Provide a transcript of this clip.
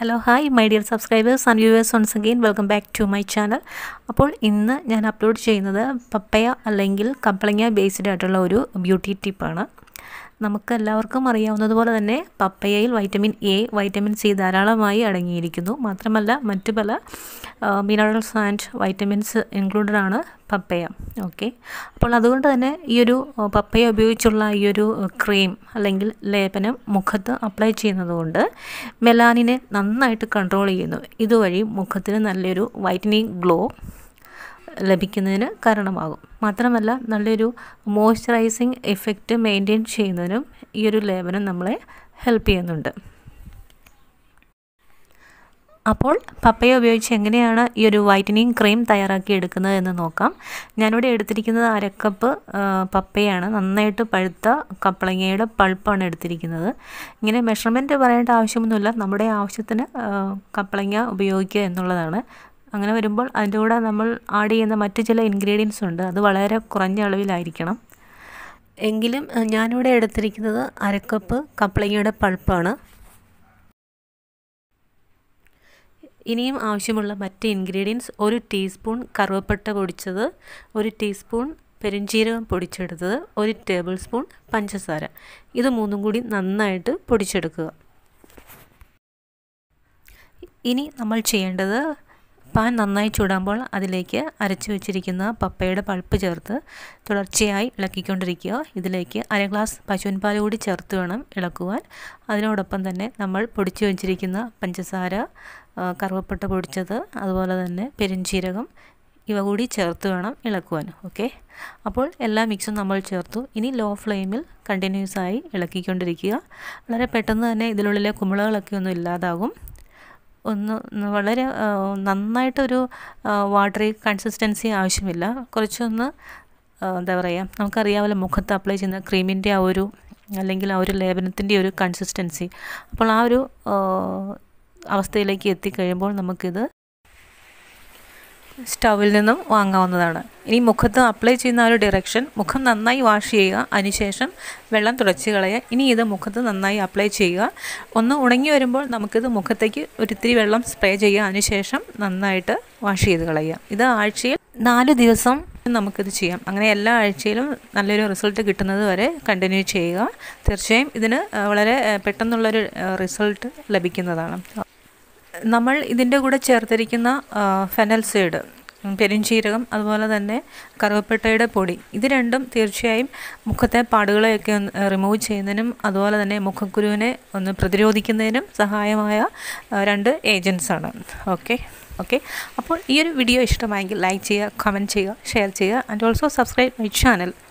hello hi my dear subscribers and viewers once again welcome back to my channel അപ്പോൾ ഇന്ന് ഞാൻ upload ചെയ്യുന്നത് പപ്പയ അല്ലെങ്കിൽ കപ്പളങ്ങ ബേസ്ഡ് ആയിട്ടുള്ള ഒരു ബ്യൂട്ടി ടിപ്പാണ് നമുക്ക് എല്ലാവർക്കും അറിയാവുന്നതുപോലെ തന്നെ പപ്പയയിൽ വൈറ്റമിൻ എ വൈറ്റമിൻ സി ധാരാളമായി അടങ്ങിയിരിക്കുന്നു മാത്രമല്ല മറ്റു പല മിനറൽസ് ആൻഡ് വൈറ്റമിൻസ് ഇൻക്ലൂഡഡ് ആണ് പപ്പയ ഓക്കെ അപ്പോൾ അതുകൊണ്ട് തന്നെ ഈ ഒരു പപ്പയ ഉപയോഗിച്ചുള്ള ഈ ഒരു ക്രീം അല്ലെങ്കിൽ ലേപനം മുഖത്ത് അപ്ലൈ ചെയ്യുന്നത് കൊണ്ട് മെലാനിനെ നന്നായിട്ട് കൺട്രോൾ ചെയ്യുന്നു ഇതുവഴി മുഖത്തിന് നല്ലൊരു വൈറ്റനിങ് ഗ്ലോ ലഭിക്കുന്നതിന് കാരണമാകും മാത്രമല്ല നല്ലൊരു മോയ്സ്ചറൈസിങ് എഫക്റ്റ് മെയിൻറ്റെയിൻ ചെയ്യുന്നതിനും ഈ ഒരു ലേപനം നമ്മളെ ഹെൽപ്പ് ചെയ്യുന്നുണ്ട് അപ്പോൾ പപ്പയ ഉപയോഗിച്ച് എങ്ങനെയാണ് ഈ ഒരു വൈറ്റനിങ് ക്രീം തയ്യാറാക്കി എടുക്കുന്നത് എന്ന് നോക്കാം ഞാനിവിടെ എടുത്തിരിക്കുന്നത് അരക്കപ്പ് പപ്പയാണ് നന്നായിട്ട് പഴുത്ത കപ്പളങ്ങയുടെ പൾപ്പാണ് എടുത്തിരിക്കുന്നത് ഇങ്ങനെ മെഷർമെൻറ്റ് പറയേണ്ട ആവശ്യമൊന്നുമില്ല നമ്മുടെ ആവശ്യത്തിന് കപ്പളങ്ങ ഉപയോഗിക്കുക എന്നുള്ളതാണ് അങ്ങനെ വരുമ്പോൾ അതിൻ്റെ കൂടെ നമ്മൾ ആഡ് ചെയ്യുന്ന മറ്റു ചില ഇൻഗ്രീഡിയൻസ് ഉണ്ട് അത് വളരെ കുറഞ്ഞ അളവിലായിരിക്കണം എങ്കിലും ഞാനിവിടെ എടുത്തിരിക്കുന്നത് അരക്കപ്പ് കപ്പളങ്ങയുടെ പൾപ്പാണ് ഇനിയും ആവശ്യമുള്ള മറ്റ് ഇൻഗ്രീഡിയൻസ് ഒരു ടീസ്പൂൺ കറുവപ്പട്ട പൊടിച്ചത് ഒരു ടീസ്പൂൺ പെരുംജീരകം പൊടിച്ചെടുത്തത് ഒരു ടേബിൾ സ്പൂൺ പഞ്ചസാര ഇത് മൂന്നും കൂടി നന്നായിട്ട് പൊടിച്ചെടുക്കുക ഇനി നമ്മൾ ചെയ്യേണ്ടത് പാൻ നന്നായി ചൂടാകുമ്പോൾ അതിലേക്ക് അരച്ചു വെച്ചിരിക്കുന്ന പപ്പയുടെ പൾപ്പ് ചേർത്ത് തുടർച്ചയായി ഇളക്കിക്കൊണ്ടിരിക്കുക ഇതിലേക്ക് അര ഗ്ലാസ് പശുവിൻ പാൽ കൂടി ചേർത്ത് വേണം ഇളക്കുവാൻ അതിനോടൊപ്പം തന്നെ നമ്മൾ പൊടിച്ചു വെച്ചിരിക്കുന്ന പഞ്ചസാര കറുവപ്പട്ട പൊടിച്ചത് അതുപോലെ തന്നെ പെരുംജീരകം ഇവ കൂടി ചേർത്ത് വേണം ഇളക്കുവാൻ ഓക്കെ അപ്പോൾ എല്ലാ മിക്സും നമ്മൾ ചേർത്തു ഇനി ലോ ഫ്ലെയിമിൽ കണ്ടിന്യൂസ് ആയി ഇളക്കിക്കൊണ്ടിരിക്കുക വളരെ പെട്ടെന്ന് തന്നെ ഇതിനുള്ളിലെ കുമിളകളൊക്കെ ഒന്നും ഇല്ലാതാകും ഒന്ന് വളരെ നന്നായിട്ടൊരു വാട്ടറി കൺസിസ്റ്റൻസി ആവശ്യമില്ല കുറച്ചൊന്ന് എന്താ പറയുക നമുക്കറിയാമല്ലോ മുഖത്ത് അപ്ലൈ ചെയ്യുന്ന ക്രീമിൻ്റെ ആ ഒരു അല്ലെങ്കിൽ ആ ഒരു ലേപനത്തിൻ്റെ ഒരു കൺസിസ്റ്റൻസി അപ്പോൾ ആ ഒരു അവസ്ഥയിലേക്ക് എത്തിക്കഴിയുമ്പോൾ നമുക്കിത് സ്റ്റൗവിൽ നിന്നും വാങ്ങാവുന്നതാണ് ഇനി മുഖത്ത് അപ്ലൈ ചെയ്യുന്ന ആ ഒരു ഡയറക്ഷൻ മുഖം നന്നായി വാഷ് ചെയ്യുക അതിനുശേഷം വെള്ളം തുടച്ച് കളയുക ഇനി ഇത് മുഖത്ത് നന്നായി അപ്ലൈ ചെയ്യുക ഒന്ന് ഉണങ്ങി വരുമ്പോൾ നമുക്കിത് മുഖത്തേക്ക് ഒരിത്തിരി വെള്ളം സ്പ്രേ ചെയ്യുക അതിനുശേഷം നന്നായിട്ട് വാഷ് ചെയ്ത് കളയുക ഇത് ആഴ്ചയിൽ നാല് ദിവസം നമുക്കിത് ചെയ്യാം അങ്ങനെ എല്ലാ ആഴ്ചയിലും നല്ലൊരു റിസൾട്ട് കിട്ടുന്നത് വരെ കണ്ടിന്യൂ ചെയ്യുക തീർച്ചയായും ഇതിന് വളരെ പെട്ടെന്നുള്ളൊരു റിസൾട്ട് ലഭിക്കുന്നതാണ് നമ്മൾ ഇതിൻ്റെ കൂടെ ചേർത്തിരിക്കുന്ന ഫെനൽ സൈഡ് പെരുംചീരകം അതുപോലെ തന്നെ കറുവപ്പട്ടയുടെ പൊടി ഇത് രണ്ടും തീർച്ചയായും മുഖത്തെ പാടുകളെയൊക്കെ ഒന്ന് റിമൂവ് ചെയ്യുന്നതിനും അതുപോലെ തന്നെ മുഖക്കുരുവിനെ ഒന്ന് പ്രതിരോധിക്കുന്നതിനും സഹായമായ രണ്ട് ഏജൻസാണ് ഓക്കെ ഓക്കെ അപ്പോൾ ഈ ഒരു വീഡിയോ ഇഷ്ടമായെങ്കിൽ ലൈക്ക് ചെയ്യുക കമൻറ്റ് ചെയ്യുക ഷെയർ ചെയ്യുക and also subscribe my channel